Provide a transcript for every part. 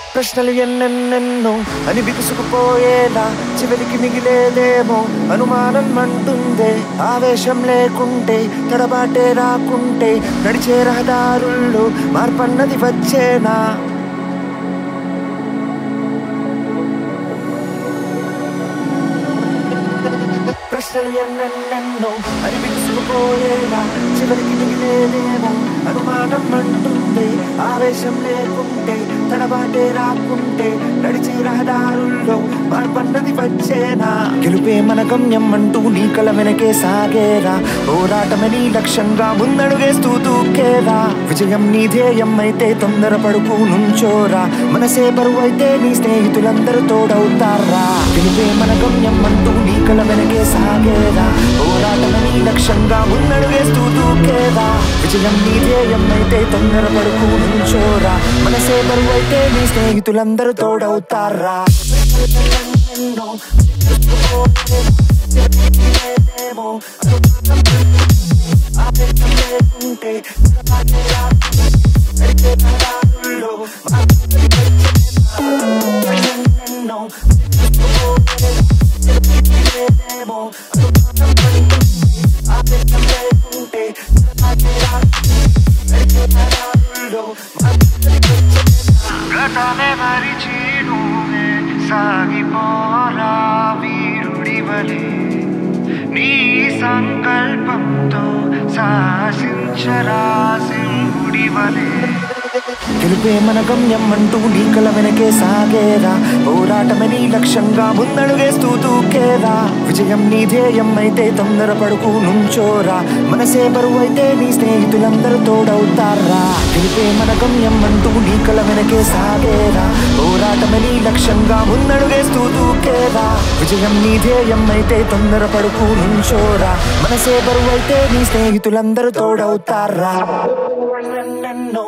ప్రశ్నలు ఎన్నెన్నెన్నో అని బిగుసుకుపోయేలా చివరికి మిగిలేదేమో అనుమానం అంటుందే ఆవేశం లేకుంటే తడబాటే రాకుంటే నడిచే రహదారుల్లో మార్పన్నది వచ్చేనా ప్రశ్నలు ఎన్నెన్నెన్నో అని బిగుసుకుపోయేలా చివరికి మిగిలేదేమో అనుమానం అంటుంది ఆవేశం లేకుంటే తడబాటే రాకుంటే నడిచే రహదారుల్లో మార్పన్నది వచ్చేనా గెలుపే మన గమ్యం అంటూ నీ కల వెనకే సాగేరా పోరాటమని లక్ష్యంగా ముందడుగేస్తూ దూకేరా విజయం నీ ధ్యేయం అయితే తొందరపడుకు నుంచోరా మనసే బరువు అయితే నీ స్నేహితులందరూ తోడవుతారా గెలుపే మన గమ్యం అంటూ నీ కల వెనకే సాగేరా పోరాటమని లక్ష్యంగా ముందడుగేస్తూ దూకేరా విజయం నీ ధ్యేయం అయితే తొందరపడుకు నుంచోరా మనసే బరువు అయితే నీ స్నేహితులందరూ తోడవుతారా గతమే మరిచి నువ్వే సాగిపోరా వీరుడివలే నీ సంకల్పంతో శాసించరా సింహుడివలే గెలుపే మన గమ్యం అంటూ నీ కల వెనకే సాగేరా పోరాటమని లక్ష్యంగా ముందడుగేస్తూ దూకేరా విజయం నీ ధ్యేయం అయితే తొందరపడుకు నుంచోరా మనసే బరువు అయితే నీ స్నేహితులందరూ తోడవుతారా గెలుపే మన గమ్యం అంటూ నీ కల వెనకే సాగేరా పోరాటమని లక్ష్యంగా ముందడుగేస్తూ దూకేరా విజయం నీ ధ్యేయం అయితే తొందరపడుకు నుంచోరా మనసే బరువు అయితే నీ స్నేహితులందరూ తోడవుతారా ఎన్నెన్నో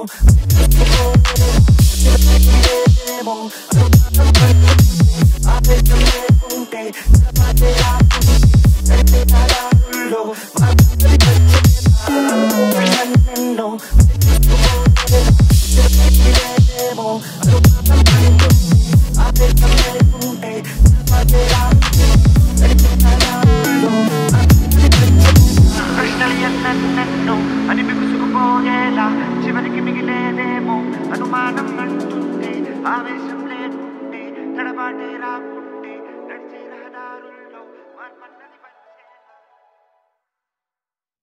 ప్రశ్నలు ఎన్నెన్నెన్నో అని బిగుసుకుపోయేలా చివరికి మిగిలేదేమో అనుమానం అంటుంటే ఆవేశం లేకుంటే తడబాటే రాకుంటే నడిచే రహదారుల్లో మార్పన్న